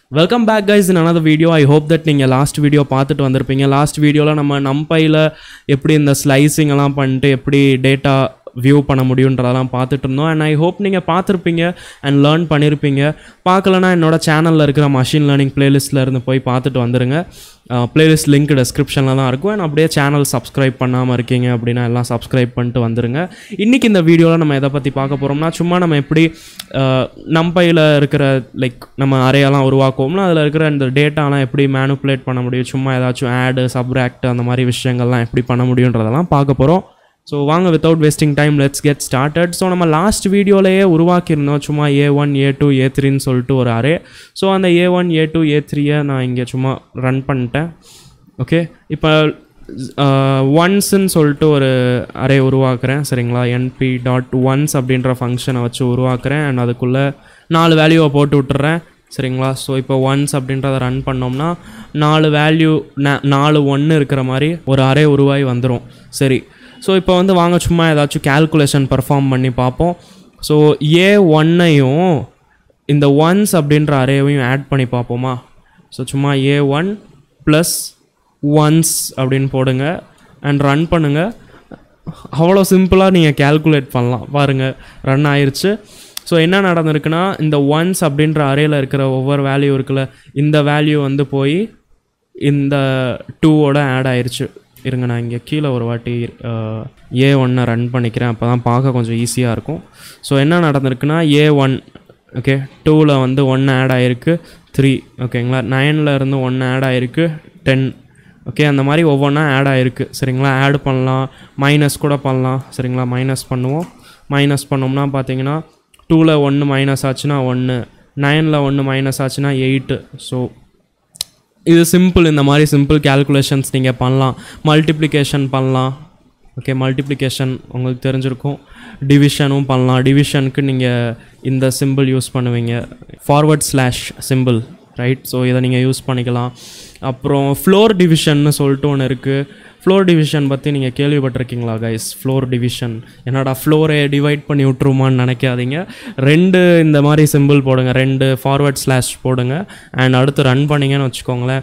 Welcome back guys in another video I hope that நீங்கள் last video பார்த்துட்டு வந்திருப்பீங்க last வீடியோவில் நம்ம நம்பையில் எப்படி இந்த ஸ்லைசிங் எல்லாம் பண்ணிட்டு எப்படி டேட்டா வியூ பண்ண முடியுன்றதெல்லாம் பார்த்துட்டு இருந்தோம் அண்ட் ஐ ஹோப் நீங்கள் பார்த்துருப்பீங்க அண்ட் லேர்ன் பண்ணியிருப்பீங்க பார்க்கலனா என்னோட சேனலில் இருக்கிற மஷின் லேர்னிங் பிளேலிஸ்ட்டில் இருந்து போய் பார்த்துட்டு வந்துருங்க பிளேலிஸ்ட் லிங்க் டிஸ்கிரிப்ஷனில் தான் இருக்கும் அண்ட் அப்படியே சேனல் சப்ஸ்கிரைப் பண்ணாமல் இருக்கீங்க அப்படின்னா எல்லாம் சப்ஸ்கிரைப் பண்ணிட்டு வந்துருங்க இன்றைக்கி இந்த வீடியோவில் நம்ம எதை பற்றி பார்க்க போகிறோம்னா சும்மா நம்ம எப்படி நம்பையில் இருக்கிற லைக் நம்ம அறையெல்லாம் உருவாக்குவோம்னா அதில் இருக்கிற இந்த டேட்டாலாம் எப்படி மேனுப்புலேட் பண்ண முடியும் சும்மா ஏதாச்சும் ஆடு சப்ராக்ட் அந்த மாதிரி விஷயங்கள்லாம் எப்படி பண்ண முடியுன்றதெல்லாம் பார்க்க போகிறோம் ஸோ வாங்க without wasting time let's get started so நம்ம லாஸ்ட் வீடியோலேயே உருவாக்கியிருந்தோம் சும்மா ஏ ஒன் ஏ டூ ஏ த்ரீன்னு சொல்லிட்டு ஒரு அரே ஸோ அந்த ஏ ஒன் ஏ டூ ஏ த்ரீயை நான் இங்கே சும்மா ரன் பண்ணிட்டேன் ஓகே இப்போ ஒன்ஸ்ன்னு சொல்லிட்டு ஒரு அரே உருவாக்குறேன் சரிங்களா என்பி டாட் ஒன்ஸ் அப்படின்ற ஃபங்க்ஷனை வச்சு உருவாக்குறேன் அண்ட் அதுக்குள்ளே நாலு வேல்யூவை போட்டு விட்டுறேன் சரிங்களா ஸோ இப்போ ஒன்ஸ் அப்படின்றத ரன் பண்ணோம்னா நாலு வேல்யூ நாலு ஒன்று இருக்கிற மாதிரி ஒரு அரே உருவாகி வந்துடும் சரி ஸோ இப்போ வந்து வாங்க சும்மா ஏதாச்சும் கேல்குலேஷன் பர்ஃபார்ம் பண்ணி பார்ப்போம் ஸோ ஏ ஒன்னையும் இந்த ஒன்ஸ் அப்படின்ற அரேவையும் ஆட் பண்ணி பார்ப்போமா ஸோ சும்மா ஏ ஒன் ப்ளஸ் ஒன்ஸ் அப்படின்னு போடுங்க அண்ட் ரன் பண்ணுங்கள் அவ்வளோ சிம்பிளாக நீங்கள் கேல்குலேட் பண்ணலாம் பாருங்கள் ரன் ஆயிருச்சு ஸோ என்ன நடந்திருக்குன்னா இந்த ஒன்ஸ் அப்படின்ற அரேயில் இருக்கிற ஒவ்வொரு வேல்யூ இருக்குல்ல இந்த வேல்யூ வந்து போய் இந்த டூவோட ஆட் ஆயிருச்சு இருங்க நான் இங்கே கீழே ஒரு வாட்டி ஏ ஒன்னை ரன் பண்ணிக்கிறேன் அப்போ தான் பார்க்க கொஞ்சம் ஈஸியாக இருக்கும் ஸோ என்ன நடந்திருக்குன்னா ஏ ஒன் ஓகே டூவில் வந்து ஒன்று ஆட் ஆகிருக்கு த்ரீ ஓகேங்களா நைனில் இருந்து ஒன்று ஆட் ஆகிருக்கு டென் ஓகே அந்த மாதிரி ஒவ்வொன்றா ஆட் ஆகிருக்கு சரிங்களா ஆட் பண்ணலாம் மைனஸ் கூட பண்ணலாம் சரிங்களா மைனஸ் பண்ணுவோம் மைனஸ் பண்ணோம்னா பார்த்தீங்கன்னா டூவில் ஒன்று மைனஸ் ஆச்சுன்னா ஒன்று நைனில் ஒன்று மைனஸ் ஆச்சுன்னா எயிட்டு ஸோ இது சிம்பிள் இந்த மாதிரி சிம்பிள் கேல்குலேஷன்ஸ் நீங்கள் பண்ணலாம் மல்டிப்ளிகேஷன் பண்ணலாம் ஓகே மல்டிப்ளிகேஷன் உங்களுக்கு தெரிஞ்சிருக்கும் டிவிஷனும் பண்ணலாம் டிவிஷனுக்கு நீங்கள் இந்த சிம்பிள் யூஸ் பண்ணுவீங்க forward slash simple right so இதை நீங்கள் யூஸ் பண்ணிக்கலாம் அப்புறம் ஃப்ளோர் டிவிஷன்னு சொல்லிட்டு ஒன்று இருக்குது ஃப்ளோர் டிவிஷன் பற்றி நீங்கள் கேள்விப்பட்டிருக்கீங்களா கைஸ் ஃப்ளோர் டிவிஷன் என்னடா ஃப்ளோரை டிவைட் பண்ணி விட்ருமான்னு நினைக்காதீங்க ரெண்டு இந்த மாதிரி சிம்பிள் போடுங்க ரெண்டு ஃபார்வர்ட் ஸ்லாஷ் போடுங்க அண்ட் அடுத்து ரன் பண்ணிங்கன்னு வச்சுக்கோங்களேன்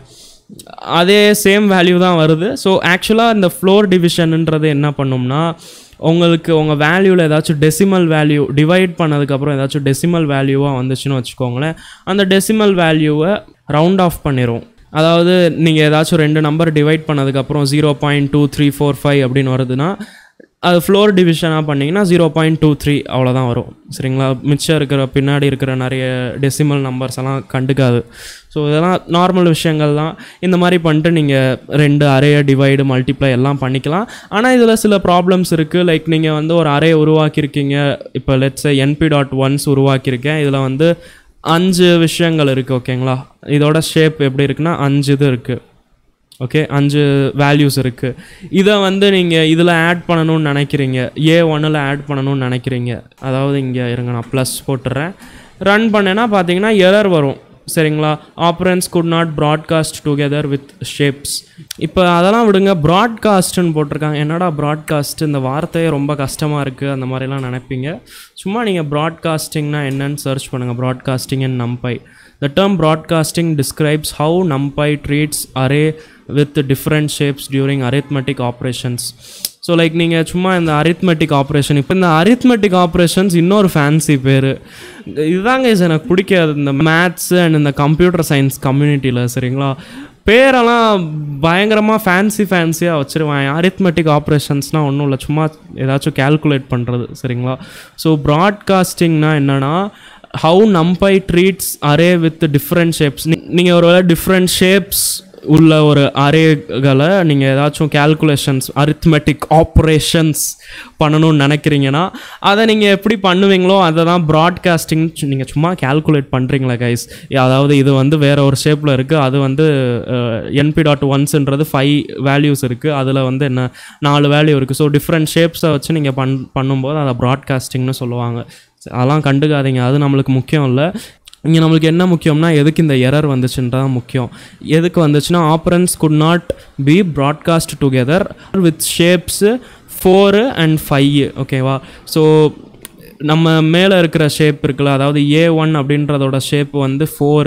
அதே சேம் வேல்யூ தான் வருது ஸோ ஆக்சுவலாக இந்த ஃப்ளோர் டிவிஷன்ன்றது என்ன பண்ணும்னா உங்களுக்கு உங்கள் வேல்யூவில் ஏதாச்சும் டெசிமல் வேல்யூ டிவைட் பண்ணதுக்கப்புறம் ஏதாச்சும் டெசிமல் வேல்யூவாக வந்துச்சுன்னு வச்சுக்கோங்களேன் அந்த டெசிமல் வேல்யூவை ரவுண்ட் ஆஃப் பண்ணிடும் அதாவது நீங்கள் ஏதாச்சும் ரெண்டு நம்பர் டிவைட் பண்ணதுக்கப்புறம் zero point two three four five அப்படின்னு வருதுன்னா அது ஃப்ளோர் டிவிஷனாக பண்ணிங்கன்னா ஜீரோ பாயிண்ட் டூ த்ரீ அவ்வளோதான் வரும் சரிங்களா மிச்சம் இருக்கிற பின்னாடி இருக்கிற நிறைய டெசிமல் நம்பர்ஸ் எல்லாம் கண்டுக்காது ஸோ இதெல்லாம் நார்மல் விஷயங்கள் தான் இந்த மாதிரி பண்ணிட்டு நீங்கள் ரெண்டு அரையை டிவைடு மல்டிப்ளை எல்லாம் பண்ணிக்கலாம் ஆனால் இதில் சில ப்ராப்ளம்ஸ் இருக்குது லைக் நீங்கள் வந்து ஒரு அரையை உருவாக்கியிருக்கீங்க இப்போ லெட்ஸ் என்பி டாட் ஒன்ஸ் உருவாக்கியிருக்கேன் இதில் வந்து அஞ்சு விஷயங்கள் இருக்குது ஓகேங்களா இதோட ஷேப் எப்படி இருக்குன்னா அஞ்சு இது இருக்குது ஓகே அஞ்சு வேல்யூஸ் இருக்குது இதை வந்து நீங்கள் இதில் ஆட் பண்ணணும்னு நினைக்கிறீங்க ஏ ஒன்னில் ஆட் பண்ணணும்னு நினைக்கிறீங்க அதாவது இங்கே இருங்க நான் ப்ளஸ் போட்டுறேன் ரன் பண்ணேன்னா பார்த்தீங்கன்னா எரர் வரும் சரிங்களா operands could not broadcast together with shapes இப்போ அதெல்லாம் விடுங்க ப்ராட்காஸ்ட்டுன்னு போட்டிருக்காங்க என்னடா ப்ராட்காஸ்ட் இந்த வார்த்தையே ரொம்ப கஷ்டமாக இருக்குது அந்த மாதிரிலாம் நினைப்பீங்க சும்மா நீங்கள் ப்ராட்காஸ்டிங்னா என்னன்னு சர்ச் பண்ணுங்கள் broadcasting and NumPy The term broadcasting describes how NumPy treats array with different shapes during arithmetic operations. So like நீங்கள் சும்மா இந்த அரித்மெட்டிக் ஆப்ரேஷன் இப்போ இந்த அரித்மெட்டிக் ஆப்ரேஷன்ஸ் இன்னொரு ஃபேன்சி பேர் இதுதாங்க இது எனக்கு பிடிக்காது இந்த மேத்ஸ் அண்ட் இந்த கம்ப்யூட்டர் சயின்ஸ் கம்யூனிட்டியில் சரிங்களா பேரெல்லாம் பயங்கரமாக ஃபேன்சி ஃபேன்சியாக வச்சுருவேன் அரித்மெட்டிக் ஆப்ரேஷன்ஸ்னால் ஒன்றும் இல்லை சும்மா ஏதாச்சும் கேல்குலேட் பண்ணுறது சரிங்களா ஸோ ப்ராட்காஸ்டிங்னா என்னென்னா how NumPy treats array with different shapes நீங்கள் ஒரு டிஃப்ரெண்ட் ஷேப்ஸ் உள்ள ஒரு அரேகளை நீங்கள் ஏதாச்சும் கேல்குலேஷன்ஸ் அரித்மெட்டிக் ஆப்ரேஷன்ஸ் பண்ணணும்னு நினைக்கிறீங்கன்னா அதை நீங்கள் எப்படி பண்ணுவீங்களோ அதை தான் ப்ராட்காஸ்டிங் நீங்கள் சும்மா கேல்குலேட் பண்ணுறீங்களா கைஸ் அதாவது இது வந்து வேறு ஒரு ஷேப்பில் இருக்குது அது வந்து என்பி டாட் ஒன்ஸுன்றது ஃபைவ் வேல்யூஸ் இருக்குது அதில் வந்து என்ன நாலு வேல்யூ இருக்குது ஸோ டிஃப்ரெண்ட் ஷேப்ஸை வச்சு நீங்கள் பண் பண்ணும்போது அதை ப்ராட்காஸ்டிங்னு சொல்லுவாங்க அதெல்லாம் கண்டுக்காதீங்க அது நம்மளுக்கு முக்கியம் இல்லை இங்கே நம்மளுக்கு என்ன முக்கியம்னா எதுக்கு இந்த எரர் வந்துச்சுன்றதான் முக்கியம் எதுக்கு வந்துச்சுன்னா operands could not B broadcast together with shapes four and five ஓகேவா ஸோ நம்ம மேலே இருக்கிற ஷேப் இருக்குல்ல அதாவது ஏ ஒன் அப்படின்றதோட ஷேப் வந்து ஃபோரு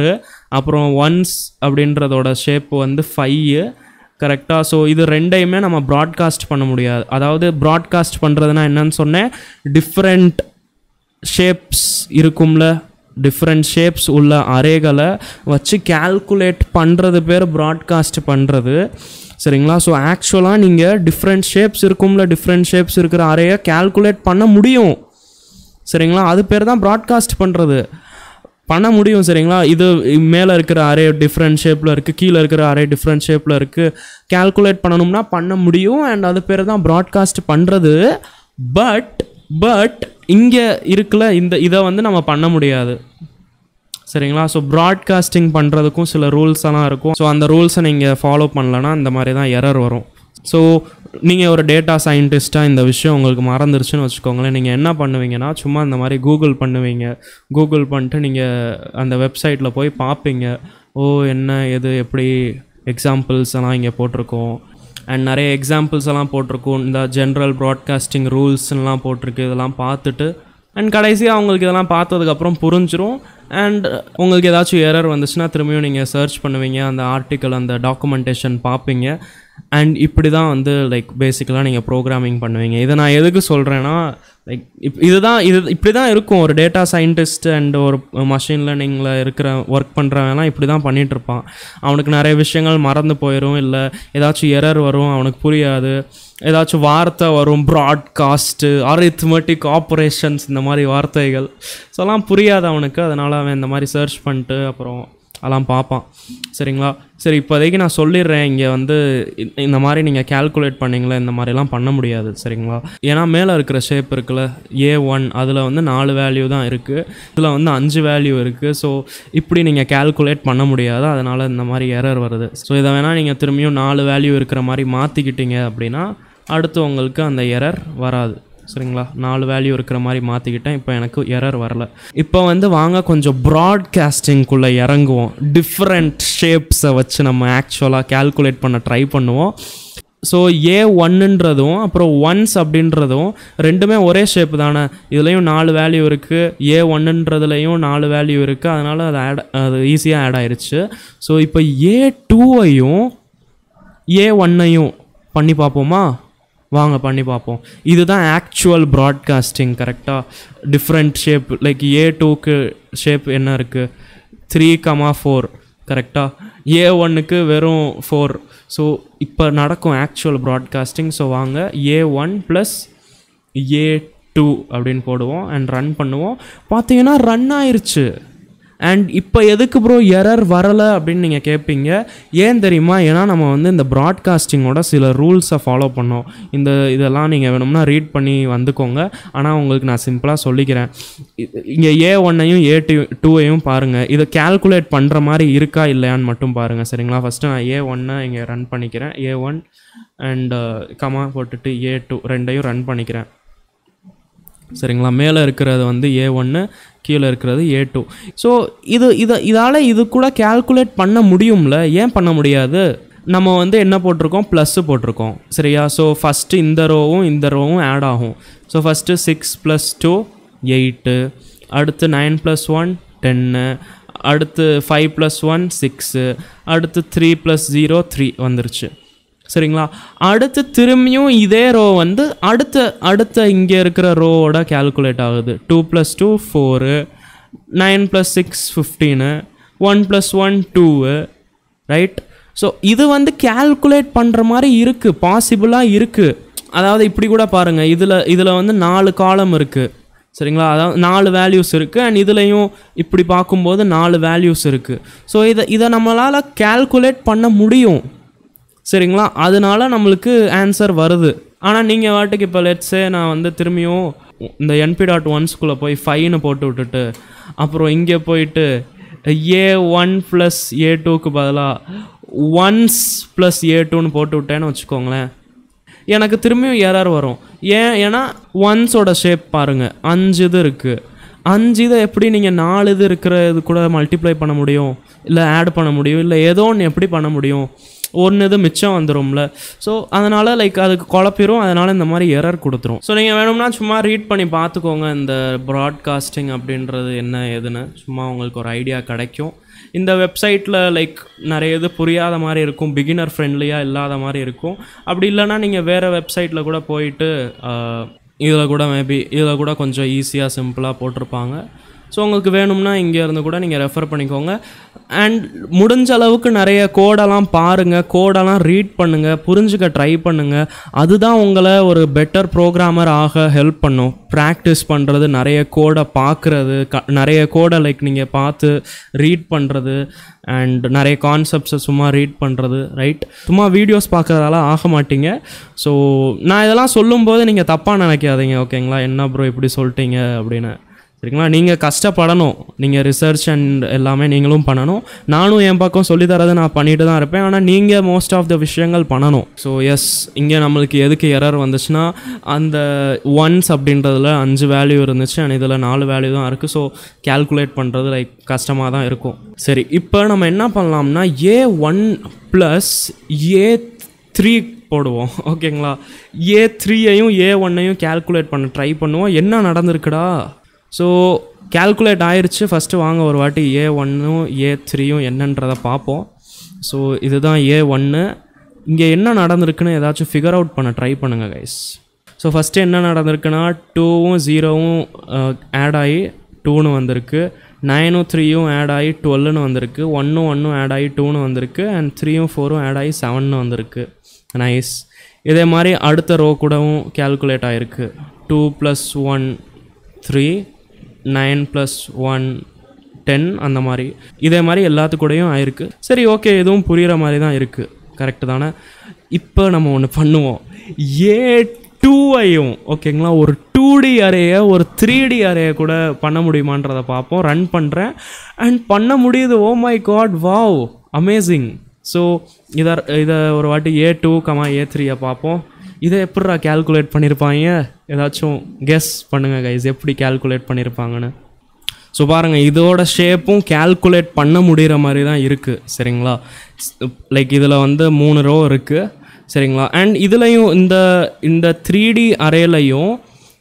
அப்புறம் ஒன்ஸ் அப்படின்றதோட ஷேப் வந்து ஃபைவ் கரெக்டாக ஸோ இது ரெண்டையுமே நம்ம ப்ராட்காஸ்ட் பண்ண முடியாது அதாவது ப்ராட்காஸ்ட் பண்ணுறதுனா என்னன்னு சொன்னேன் டிஃப்ரெண்ட் ஷேப்ஸ் இருக்கும்ல டிஃப்ரெண்ட் ஷேப்ஸ் உள்ள அரேகளை வச்சு கேல்குலேட் பண்ணுறது பேர் ப்ராட்காஸ்ட் பண்ணுறது சரிங்களா ஸோ ஆக்சுவலாக நீங்கள் டிஃப்ரெண்ட் ஷேப்ஸ் இருக்கும்ல டிஃப்ரெண்ட் ஷேப்ஸ் இருக்கிற அரேயை கேல்குலேட் பண்ண முடியும் சரிங்களா அது பேர் தான் ப்ராட்காஸ்ட் பண்ணுறது பண்ண முடியும் சரிங்களா இது மேலே இருக்கிற அரே டிஃப்ரெண்ட் ஷேப்பில் இருக்குது கீழே இருக்கிற அரே டிஃப்ரெண்ட் ஷேப்பில் இருக்குது கேல்குலேட் பண்ணணும்னா பண்ண முடியும் அண்ட் அது பேர் தான் ப்ராட்காஸ்ட் பண்ணுறது பட் பட் இங்கே இருக்குல்ல இந்த இதை வந்து நம்ம பண்ண முடியாது சரிங்களா ஸோ ப்ராட்காஸ்டிங் பண்ணுறதுக்கும் சில ரூல்ஸ் எல்லாம் இருக்கும் ஸோ அந்த ரூல்ஸை நீங்கள் ஃபாலோ பண்ணலன்னா இந்த மாதிரி தான் எரர் வரும் ஸோ நீங்கள் ஒரு டேட்டா சயின்டிஸ்ட்டாக இந்த விஷயம் உங்களுக்கு மறந்துருச்சுன்னு வச்சுக்கோங்களேன் நீங்கள் என்ன பண்ணுவீங்கன்னா சும்மா இந்த மாதிரி கூகுள் பண்ணுவீங்க கூகுள் பண்ணிட்டு நீங்கள் அந்த வெப்சைட்டில் போய் பார்ப்பீங்க ஓ என்ன எது எப்படி எக்ஸாம்பிள்ஸ் எல்லாம் இங்கே போட்டிருக்கோம் அண்ட் நிறைய எக்ஸாம்பிள்ஸ் எல்லாம் போட்டிருக்கோம் இந்த ஜென்ரல் ப்ராட்காஸ்டிங் ரூல்ஸ்லாம் போட்டிருக்கு இதெல்லாம் பார்த்துட்டு அண்ட் கடைசியாக அவங்களுக்கு இதெல்லாம் பார்த்ததுக்கப்புறம் புரிஞ்சிரும் அண்ட் உங்களுக்கு ஏதாச்சும் எரர் வந்துச்சுன்னா திரும்பியும் நீங்கள் சர்ச் பண்ணுவீங்க அந்த ஆர்டிக்கல் அந்த டாக்குமெண்டேஷன் பார்ப்பீங்க அண்ட் இப்படி தான் வந்து லைக் பேசிக்கலாக நீங்கள் ப்ரோக்ராமிங் பண்ணுவீங்க இதை நான் எதுக்கு சொல்கிறேன்னா லைக் இப் இதுதான் இது இப்படி தான் இருக்கும் ஒரு டேட்டா சயின்டிஸ்ட் அண்ட் ஒரு மஷின் லேர்னிங்கில் இருக்கிற ஒர்க் பண்ணுறவன்லாம் இப்படி தான் பண்ணிட்டு இருப்பான் அவனுக்கு நிறைய விஷயங்கள் மறந்து போயிடும் இல்லை ஏதாச்சும் எரர் வரும் அவனுக்கு புரியாது ஏதாச்சும் வார்த்தை வரும் ப்ராட்காஸ்ட்டு அரித்மெட்டிக் ஆப்ரேஷன்ஸ் இந்த மாதிரி வார்த்தைகள் ஸோ எல்லாம் புரியாது அவனுக்கு அதனால் அவன் இந்த மாதிரி சர்ச் பண்ணிட்டு அப்புறம் அதெல்லாம் பார்ப்பான் சரிங்களா சரி இப்போதைக்கு நான் சொல்லிடுறேன் இங்கே வந்து இ- இந்த மாதிரி நீங்கள் கேல்குலேட் பண்ணீங்களே இந்த மாதிரிலாம் பண்ண முடியாது சரிங்களா ஏன்னா மேலே இருக்கிற ஷேப் இருக்குல்ல ஏ ஒன் அதில் வந்து நாலு வேல்யூ தான் இருக்குது இதில் வந்து அஞ்சு வேல்யூ இருக்குது ஸோ இப்படி நீங்கள் கேல்குலேட் பண்ண முடியாது அதனால் இந்த மாதிரி எரர் வருது ஸோ இதை வேணால் நீங்கள் திரும்பியும் நாலு வேல்யூ இருக்கிற மாதிரி மாற்றிக்கிட்டீங்க அப்படின்னா அடுத்து உங்களுக்கு அந்த எரர் வராது சரிங்களா நாலு வேல்யூ இருக்கிற மாதிரி மாற்றிக்கிட்டேன் இப்போ எனக்கு எரர் வரல இப்போ வந்து வாங்க கொஞ்சம் ப்ராட்காஸ்டிங்குள்ளே இறங்குவோம் டிஃப்ரெண்ட் ஷேப்ஸை வச்சு நம்ம ஆக்சுவலாக கேல்குலேட் பண்ண ட்ரை பண்ணுவோம் ஸோ ஏ ஒன்னுன்றதும் அப்புறம் ஒன்ஸ் அப்படின்றதும் ரெண்டுமே ஒரே ஷேப் தானே இதுலேயும் நாலு வேல்யூ இருக்குது ஏ ஒன்னுன்றதுலையும் நாலு வேல்யூ இருக்குது அதனால் அது ஆட் அது ஈஸியாக ஆட் ஆயிருச்சு ஸோ இப்போ ஏ டூவையும் ஏ ஒன்னையும் பண்ணி பார்ப்போமா வாங்க பண்ணி பார்ப்போம் இதுதான் ஆக்சுவல் ப்ராட்காஸ்டிங் கரெக்டாக டிஃப்ரெண்ட் ஷேப் லைக் ஏ டூக்கு ஷேப் என்ன இருக்குது த்ரீ கமா ஃபோர் கரெக்டாக ஏ ஒன்னுக்கு வெறும் ஃபோர் ஸோ இப்போ நடக்கும் ஆக்சுவல் ப்ராட்காஸ்டிங் ஸோ வாங்க A one plus A two அப்படின்னு போடுவோம் அண்ட் ரன் பண்ணுவோம் பார்த்தீங்கன்னா ரன் ஆயிருச்சு அண்ட் இப்போ எதுக்கு ப்ரோ எரர் வரலை அப்படின்னு நீங்கள் கேட்பீங்க ஏன் தெரியுமா ஏன்னா நம்ம வந்து இந்த ப்ராட்காஸ்டிங்கோட சில ரூல்ஸை ஃபாலோ பண்ணோம் இந்த இதெல்லாம் நீங்கள் வேணும்னா ரீட் பண்ணி வந்துக்கோங்க ஆனால் உங்களுக்கு நான் சிம்பிளாக சொல்லிக்கிறேன் இங்கே ஏ ஒன்னையும் ஏ டூ டூவையும் பாருங்கள் இதை கேல்குலேட் பண்ணுற மாதிரி இருக்கா இல்லையான்னு மட்டும் பாருங்கள் சரிங்களா ஃபஸ்ட்டு நான் ஏ ஒன்னை இங்கே ரன் பண்ணிக்கிறேன் ஏ ஒன் அண்ட் கமா போட்டுட்டு ஏ டூ ரெண்டையும் ரன் பண்ணிக்கிறேன் சரிங்களா மேலே இருக்கிறது வந்து ஏ ஒன்று கீழே இருக்கிறது ஏ டூ ஸோ இது இதை இதால் இது கூட கேல்குலேட் பண்ண முடியும்ல ஏன் பண்ண முடியாது நம்ம வந்து என்ன போட்டிருக்கோம் ப்ளஸ்ஸு போட்டிருக்கோம் சரியா ஸோ ஃபஸ்ட்டு இந்த ரோவும் இந்த ரோவும் ஆட் ஆகும் so first six plus two eight அடுத்து நைன் ப்ளஸ் ஒன் டென்னு அடுத்து ஃபைவ் ப்ளஸ் ஒன் சிக்ஸு அடுத்து த்ரீ ப்ளஸ் ஜீரோ த்ரீ வந்துருச்சு சரிங்களா அடுத்து திரும்பியும் இதே ரோ வந்து அடுத்த அடுத்த இங்கே இருக்கிற ரோவோட கேல்குலேட் ஆகுது two plus two four nine plus six fifteen one plus one two right so இது வந்து கேல்குலேட் பண்ணுற மாதிரி இருக்குது பாசிபிளாக இருக்குது அதாவது இப்படி கூட பாருங்கள் இதில் இதில் வந்து நாலு காலம் இருக்குது சரிங்களா அதாவது நாலு வேல்யூஸ் இருக்குது அண்ட் இதுலேயும் இப்படி பார்க்கும்போது நாலு வேல்யூஸ் இருக்குது ஸோ இதை இதை நம்மளால் கேல்குலேட் பண்ண முடியும் சரிங்களா அதனால நம்மளுக்கு ஆன்சர் வருது ஆனால் நீங்கள் வாட்டுக்கு இப்போ லெட்ஸே நான் வந்து திரும்பியும் இந்த என்பி டாட் ஒன்ஸ்குள்ளே போய் ஃபைன்னு போட்டு விட்டுட்டு அப்புறம் இங்கே போயிட்டு ஏ ஒன் ப்ளஸ் ஏ டூக்கு பதிலாக ஒன்ஸ் ப்ளஸ் ஏ டூன்னு போட்டு விட்டேன்னு வச்சுக்கோங்களேன் எனக்கு திரும்பியும் எரர் வரும் ஏன் ஏன்னா ஒன்ஸோட ஷேப் பாருங்கள் அஞ்சு இது இருக்குது அஞ்சு இதை எப்படி நீங்கள் நாலு இது இருக்கிற இது கூட மல்டிப்ளை பண்ண முடியும் இல்லை ஆட் பண்ண முடியும் இல்லை ஏதோ ஒன்று எப்படி பண்ண முடியும் ஒன்று இது மிச்சம் வந்துரும்ல ஸோ அதனால் லைக் அதுக்கு குழப்பிரும் அதனால் இந்த மாதிரி எரர் கொடுத்துரும் ஸோ நீங்கள் வேணும்னா சும்மா ரீட் பண்ணி பார்த்துக்கோங்க இந்த ப்ராட்காஸ்டிங் அப்படின்றது என்ன ஏதுன்னு சும்மா உங்களுக்கு ஒரு ஐடியா கிடைக்கும் இந்த வெப்சைட்டில் லைக் நிறைய இது புரியாத மாதிரி இருக்கும் பிகினர் ஃப்ரெண்ட்லியாக இல்லாத மாதிரி இருக்கும் அப்படி இல்லைன்னா நீங்கள் வேறு வெப்சைட்டில் கூட போயிட்டு இதில் கூட மேபி இதில் கூட கொஞ்சம் ஈஸியாக சிம்பிளாக போட்டிருப்பாங்க ஸோ உங்களுக்கு வேணும்னா இங்கே இருந்து கூட நீங்கள் ரெஃபர் பண்ணிக்கோங்க அண்ட் முடிஞ்ச அளவுக்கு நிறைய கோடெல்லாம் பாருங்கள் கோடெல்லாம் ரீட் பண்ணுங்கள் புரிஞ்சுக்க ட்ரை பண்ணுங்கள் அதுதான் உங்களை ஒரு பெட்டர் ப்ரோக்ராமர் ஆக ஹெல்ப் பண்ணும் ப்ராக்டிஸ் பண்ணுறது நிறைய கோடை பார்க்குறது க நிறைய கோடை லைக் நீங்கள் பார்த்து ரீட் பண்ணுறது அண்ட் நிறைய கான்செப்ட்ஸை சும்மா ரீட் பண்ணுறது ரைட் சும்மா வீடியோஸ் பார்க்குறதால ஆக மாட்டீங்க ஸோ நான் இதெல்லாம் சொல்லும்போது நீங்கள் தப்பாக நினைக்காதீங்க ஓகேங்களா என்ன ப்ரோ இப்படி சொல்லிட்டீங்க அப்படின்னு சரிங்களா நீங்கள் கஷ்டப்படணும் நீங்கள் ரிசர்ச் அண்ட் எல்லாமே நீங்களும் பண்ணணும் நானும் என் பக்கம் சொல்லித் தரதை நான் பண்ணிட்டு தான் இருப்பேன் ஆனால் நீங்கள் மோஸ்ட் ஆஃப் த விஷயங்கள் பண்ணணும் ஸோ எஸ் இங்கே நம்மளுக்கு எதுக்கு எரர் வந்துச்சுன்னா அந்த ஒன்ஸ் அப்படின்றதுல அஞ்சு வேல்யூ இருந்துச்சு அண்ட் இதில் நாலு வேல்யூ தான் இருக்குது ஸோ கேல்குலேட் பண்ணுறது லைக் கஷ்டமாக தான் இருக்கும் சரி இப்போ நம்ம என்ன பண்ணலாம்னா A one plus A three போடுவோம் ஓகேங்களா ஏ த்ரீயையும் ஏ ஒன்னையும் கேல்குலேட் பண்ண ட்ரை பண்ணுவோம் என்ன நடந்திருக்குடா ஸோ கேல்குலேட் ஆயிருச்சு ஃபஸ்ட்டு வாங்க ஒரு வாட்டி ஏ ஒன்னும் ஏ த்ரீயும் என்னன்றதை பார்ப்போம் ஸோ இதுதான் ஏ ஒன்று இங்கே என்ன நடந்திருக்குன்னு ஏதாச்சும் ஃபிகர் அவுட் பண்ண ட்ரை பண்ணுங்கள் கைஸ் ஸோ ஃபஸ்ட்டு என்ன நடந்திருக்குன்னா டூவும் ஜீரோவும் ஆட் ஆகி டூன்னு வந்திருக்கு நைனும் த்ரீயும் ஆட் ஆகி டுவெல்னு வந்திருக்கு ஒன்னும் ஒன்னும் ஆட் ஆகி டூன்னு வந்திருக்கு அண்ட் த்ரீயும் ஃபோரும் ஆட் ஆகி செவன்னு வந்திருக்கு நைஸ் இதே மாதிரி அடுத்த ரோ கூடவும் கேல்குலேட் ஆகிருக்கு two plus one three nine plus one ten அந்த மாதிரி இதே மாதிரி எல்லாத்து கூடயும் ஆயிருக்கு சரி ஓகே எதுவும் புரிகிற மாதிரி தான் இருக்குது கரெக்டு தானே இப்போ நம்ம ஒன்று பண்ணுவோம் ஏ டூவையும் ஓகேங்களா ஒரு டூ டி அரேயை ஒரு த்ரீ டி அரேயை கூட பண்ண முடியுமான்றதை பார்ப்போம் ரன் பண்ணுறேன் அண்ட் பண்ண முடியுது oh my God wow amazing so இதை இதை ஒரு வாட்டி ஏ டூ கமா ஏ த்ரீயை பார்ப்போம் இதை எப்படிடா கேல்குலேட் பண்ணியிருப்பாங்க ஏதாச்சும் கெஸ் பண்ணுங்கள் கைஸ் எப்படி கேல்குலேட் பண்ணியிருப்பாங்கன்னு ஸோ பாருங்கள் இதோட ஷேப்பும் கேல்குலேட் பண்ண முடிகிற மாதிரி தான் இருக்குது சரிங்களா லைக் இதில் வந்து மூணு ரோ இருக்குது சரிங்களா அண்ட் இதுலேயும் இந்த இந்த த்ரீ டி அரேலையும்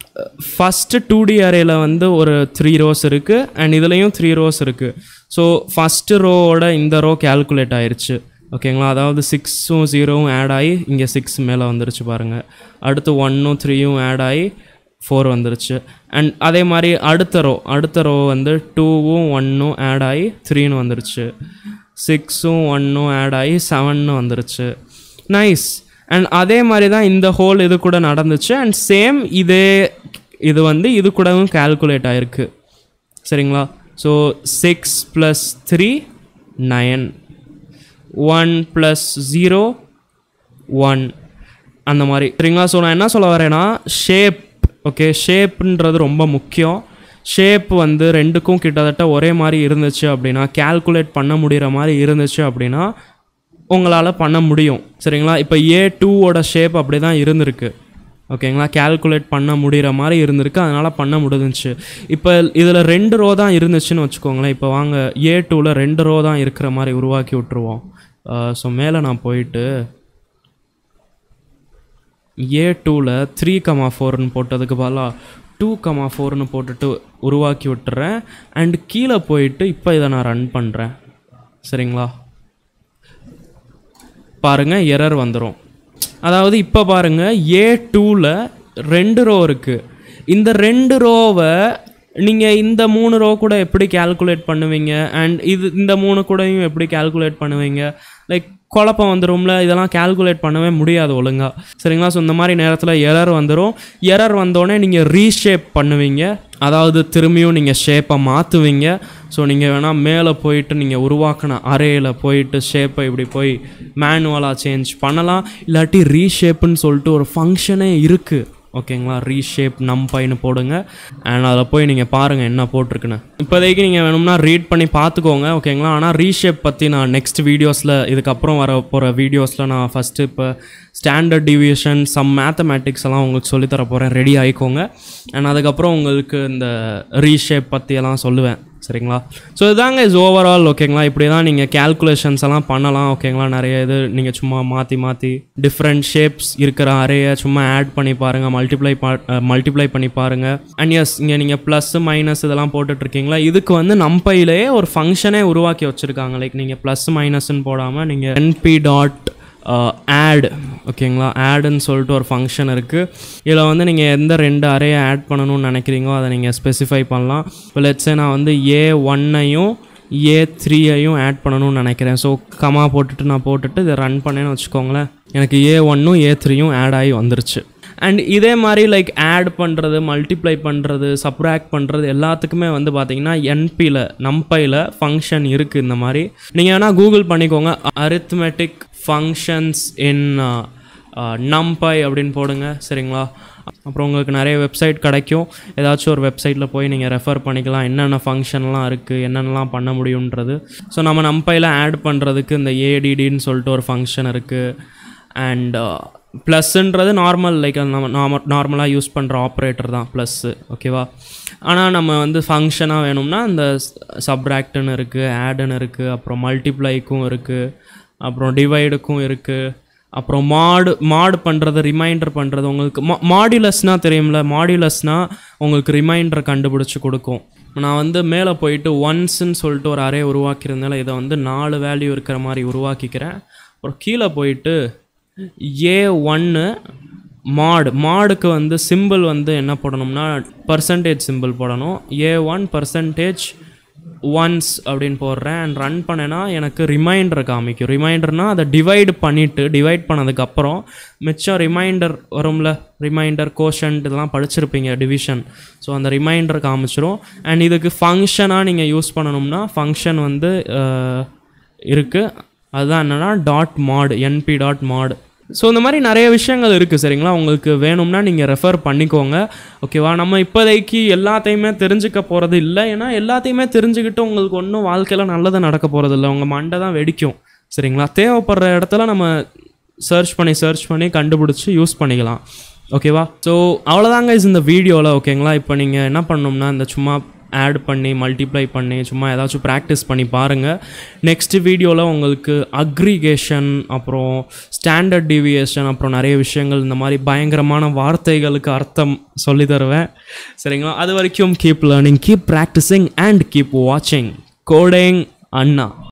ஃபஸ்ட்டு டூ டி அரேல வந்து ஒரு த்ரீ ரோஸ் இருக்குது அண்ட் இதுலேயும் த்ரீ ரோஸ் இருக்குது ஸோ ஃபஸ்ட்டு ரோவோட இந்த ரோ கேல்குலேட் ஆயிருச்சு ஓகேங்களா அதாவது சிக்ஸும் ஜீரோவும் ஆட் ஆகி இங்கே சிக்ஸ் மேலே வந்துருச்சு பாருங்கள் அடுத்து ஒன்னும் த்ரீயும் ஆட் ஆகி ஃபோர் வந்துருச்சு அண்ட் அதே மாதிரி அடுத்த ரோ அடுத்த ரோ வந்து டூவும் ஒன்னும் ஆட் ஆகி த்ரீன்னு வந்துருச்சு சிக்ஸும் ஒன்னும் ஆட் ஆகி செவன்னு வந்துருச்சு நைஸ் அண்ட் அதே மாதிரி தான் இந்த ஹோல் இது கூட நடந்துச்சு அண்ட் சேம் இதே இது வந்து இது கூடவும் கேல்குலேட் ஆகிருக்கு சரிங்களா so six plus three nine one plus zero one அந்த மாதிரி சரிங்களா ஸோ நான் என்ன சொல்ல வரேன்னா ஷேப் ஓகே ஷேப்புன்றது ரொம்ப முக்கியம் ஷேப் வந்து ரெண்டுக்கும் கிட்டத்தட்ட ஒரே மாதிரி இருந்துச்சு அப்படின்னா கேல்குலேட் பண்ண முடிகிற மாதிரி இருந்துச்சு அப்படின்னா உங்களால் பண்ண முடியும் சரிங்களா இப்போ ஏ டூவோட ஷேப் அப்படி தான் இருந்திருக்கு ஓகேங்களா கேல்குலேட் பண்ண முடிகிற மாதிரி இருந்திருக்கு அதனால் பண்ண முடிஞ்சிச்சு இப்போ இதில் ரெண்டு ரோ தான் இருந்துச்சுன்னு வச்சுக்கோங்களேன் இப்போ வாங்க ஏ டூவில் ரெண்டு ரோ தான் இருக்கிற மாதிரி உருவாக்கி விட்ருவோம் ஸோ மேலே நான் போயிட்டு ஏ டூவில் த்ரீ கமா ஃபோர்னு போட்டதுக்கு பதிலாக டூ கமா ஃபோர்னு போட்டுட்டு உருவாக்கி விட்டுறேன் அண்ட் கீழே போயிட்டு இப்போ இதை நான் ரன் பண்ணுறேன் சரிங்களா பாருங்கள் எரர் வந்துடும் அதாவது இப்போ பாருங்கள் ஏ டூவில் ரெண்டு ரோ இருக்குது இந்த ரெண்டு ரோவை நீங்கள் இந்த மூணு ரோ கூட எப்படி கேல்குலேட் பண்ணுவீங்க அண்ட் இது இந்த மூணு கூடயும் எப்படி கேல்குலேட் பண்ணுவீங்க லைக் குழப்பம் வந்துரும்ல இதெல்லாம் கேல்குலேட் பண்ணவே முடியாது ஒழுங்கா சரிங்களா ஸோ இந்த மாதிரி நேரத்தில் எரர் வந்துடும் எரர் வந்தோடனே நீங்கள் ரீஷேப் பண்ணுவீங்க அதாவது திரும்பியும் நீங்கள் ஷேப்பை மாற்றுவீங்க ஸோ நீங்கள் வேணால் மேலே போயிட்டு நீங்கள் உருவாக்கின அரேயில் போயிட்டு ஷேப்பை இப்படி போய் மேனுவலாக சேஞ்ச் பண்ணலாம் இல்லாட்டி ரீஷேப்புன்னு சொல்லிட்டு ஒரு ஃபங்க்ஷனே இருக்குது ஓகேங்களா ரீஷேப் நம்பைன்னு போடுங்க அண்ட் அதில் போய் நீங்கள் பாருங்கள் என்ன போட்டிருக்குன்னு இப்போதைக்கு நீங்கள் வேணும்னா ரீட் பண்ணி பார்த்துக்கோங்க ஓகேங்களா ஆனால் ரீஷேப் பற்றி நான் நெக்ஸ்ட் வீடியோஸில் இதுக்கப்புறம் வர போகிற வீடியோஸில் நான் ஃபஸ்ட்டு இப்போ ஸ்டாண்டர்ட் டிவியேஷன் சம் மேத்தமேட்டிக்ஸ் எல்லாம் உங்களுக்கு சொல்லித்தர போகிறேன் ரெடி ஆகிக்கோங்க அண்ட் அதுக்கப்புறம் உங்களுக்கு இந்த ரீஷேப் பற்றியெல்லாம் சொல்லுவேன் சரிங்களா ஸோ இதாங்க இஸ் ஓவரால் ஓகேங்களா இப்படி தான் நீங்கள் கேல்குலேஷன்ஸ் எல்லாம் பண்ணலாம் ஓகேங்களா நிறைய இது நீங்கள் சும்மா மாற்றி மாற்றி டிஃப்ரெண்ட் ஷேப்ஸ் இருக்கிற அறையை சும்மா ஆட் பண்ணி பாருங்கள் மல்டிப்ளை பா மல்டிப்ளை பண்ணி பாருங்கள் அண்ட் எஸ் இங்கே நீங்கள் ப்ளஸ் மைனஸ் இதெல்லாம் போட்டுட்ருக்கீங்களா இதுக்கு வந்து நம்பையிலேயே ஒரு ஃபங்க்ஷனே உருவாக்கி வச்சுருக்காங்க லைக் நீங்கள் ப்ளஸ் மைனஸ்ன்னு போடாமல் நீங்கள் என்பி டாட் ஆட் ஓகேங்களா ஆடுன்னு சொல்லிட்டு ஒரு ஃபங்க்ஷன் இருக்குது இதில் வந்து நீங்கள் எந்த ரெண்டு அறையை ஆட் பண்ணணும்னு நினைக்கிறீங்களோ அதை நீங்கள் ஸ்பெசிஃபை பண்ணலாம் இப்போ லெட்ஸே நான் வந்து ஏ ஒன்னையும் ஏ த்ரீயையும் ஆட் பண்ணணும்னு நினைக்கிறேன் ஸோ கமா போட்டுட்டு நான் போட்டுட்டு இதை ரன் பண்ணேன்னு வச்சுக்கோங்களேன் எனக்கு ஏ ஒன்னும் ஏ த்ரீயும் ஆட் ஆகி வந்துருச்சு அண்ட் இதே மாதிரி லைக் ஆட் பண்ணுறது மல்டிப்ளை பண்ணுறது சப்ராக்ட் பண்ணுறது எல்லாத்துக்குமே வந்து பார்த்தீங்கன்னா என்பியில் நம்பையில் ஃபங்க்ஷன் இருக்குது இந்த மாதிரி நீங்கள் வேணால் கூகுள் பண்ணிக்கோங்க அரித்மெட்டிக் ஃபங்க்ஷன்ஸ் இன் நம்பை அப்படின்னு போடுங்க சரிங்களா அப்புறம் உங்களுக்கு நிறைய வெப்சைட் கிடைக்கும் ஏதாச்சும் ஒரு வெப்சைட்டில் போய் நீங்கள் ரெஃபர் பண்ணிக்கலாம் என்னென்ன ஃபங்க்ஷன்லாம் இருக்குது என்னென்னலாம் பண்ண முடியுன்றது ஸோ நம்ம நம்பையில் ஆட் பண்ணுறதுக்கு இந்த ஏடிடின்னு சொல்லிட்டு ஒரு ஃபங்க்ஷன் இருக்குது அண்ட் ப்ளஸ்ன்றது நார்மல் லைக் நம்ம நார்ம நார்மலாக யூஸ் பண்ணுற ஆப்ரேட்டர் தான் ப்ளஸ்ஸு ஓகேவா ஆனால் நம்ம வந்து ஃபங்க்ஷனாக வேணும்னா இந்த சப்ராக்டுன்னு இருக்குது ஆடுன்னு இருக்குது அப்புறம் மல்டிப்ளைக்கும் இருக்குது அப்புறம் டிவைடுக்கும் இருக்குது அப்புறம் மாடு மாடு பண்ணுறது ரிமைண்டர் பண்ணுறது உங்களுக்கு மா மாடுலஸ்னால் தெரியும்ல மாடுலஸ்னால் உங்களுக்கு ரிமைண்டர் கண்டுபிடிச்சி கொடுக்கும் நான் வந்து மேலே போயிட்டு ஒன்ஸ்ன்னு சொல்லிட்டு ஒரு அரே உருவாக்கியிருந்தால இதை வந்து நாலு வேல்யூ இருக்கிற மாதிரி உருவாக்கிக்கிறேன் அப்புறம் கீழே போயிட்டு ஏ ஒன்று மாடு மாடுக்கு வந்து சிம்பிள் வந்து என்ன போடணும்னா பர்சன்டேஜ் சிம்பிள் போடணும் ஏ ஒன் பர்சன்டேஜ் ஒன்ஸ் அப்படின்னு போடுறேன் அண்ட் ரன் பண்ணேன்னா எனக்கு ரிமைண்டர் காமிக்கும் ரிமைண்டர்னால் அதை டிவைடு பண்ணிவிட்டு டிவைட் பண்ணதுக்கப்புறம் மிச்சம் ரிமைண்டர் வரும்ல ரிமைண்டர் கோஷன்ட் இதெல்லாம் படிச்சிருப்பீங்க டிவிஷன் ஸோ அந்த ரிமைண்டர் காமிச்சிரும் அண்ட் இதுக்கு ஃபங்க்ஷனாக நீங்கள் யூஸ் பண்ணணும்னா ஃபங்க்ஷன் வந்து இருக்குது அதுதான் என்னென்னா டாட் மாடு என்பி டாட் மாடு ஸோ இந்த மாதிரி நிறைய விஷயங்கள் இருக்குது சரிங்களா உங்களுக்கு வேணும்னா நீங்கள் ரெஃபர் பண்ணிக்கோங்க ஓகேவா நம்ம இப்போதைக்கு எல்லாத்தையுமே தெரிஞ்சுக்க போகிறது இல்லை ஏன்னா எல்லாத்தையுமே தெரிஞ்சுக்கிட்டு உங்களுக்கு ஒன்றும் வாழ்க்கையில் நல்லது நடக்க போகிறது இல்லை உங்கள் மண்டை தான் வெடிக்கும் சரிங்களா தேவைப்படுற இடத்துல நம்ம சர்ச் பண்ணி சர்ச் பண்ணி கண்டுபிடிச்சி யூஸ் பண்ணிக்கலாம் ஓகேவா ஸோ அவ்வளோதாங்க இஸ் இந்த வீடியோவில் ஓகேங்களா இப்போ நீங்கள் என்ன பண்ணணும்னா இந்த சும்மா ஆட் பண்ணி மல்டிப்ளை பண்ணி சும்மா ஏதாச்சும் ப்ராக்டிஸ் பண்ணி பாருங்கள் நெக்ஸ்ட் வீடியோவில் உங்களுக்கு அக்ரிகேஷன் அப்புறம் ஸ்டாண்டர்ட் டிவியேஷன் அப்புறம் நிறைய விஷயங்கள் இந்த மாதிரி பயங்கரமான வார்த்தைகளுக்கு அர்த்தம் சொல்லி தருவேன் சரிங்களா அது வரைக்கும் keep learning keep practising and keep வாட்சிங் கோடிங் அண்ணா